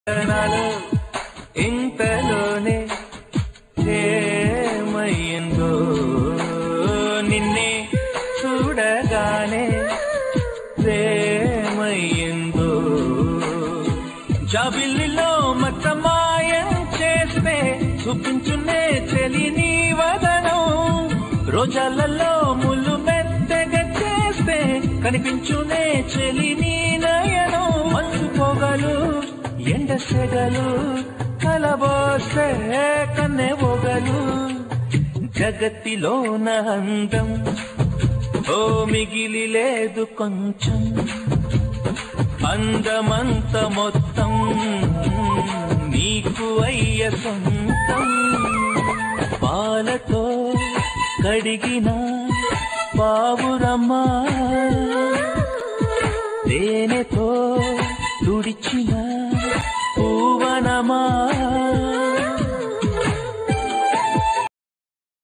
నాలో ఇంతలోనే ఏమయ్యిందో నిన్నే చూడగానే ప్రేమయ్యిందో జాబిల్లిలో మతమాయం చేస్తే చూపించునే చెలి నీ వదనం రోజాలలో ముళ్ళు మెత్తగా చేస్తే కనిపించునే చెలి నీ నయనం మంచు పొగలు ఎండ సెగలు కలబోస్తే కన్నె పొగలు జగతిలోన అందం ఓ మిగిలి లేదు కొంచెం అందమంత మొత్తం నీకు అయ్య సొంతం పాలతో కడిగిన పావురమ్మా తేనెతో తుడిచిన పూవనమా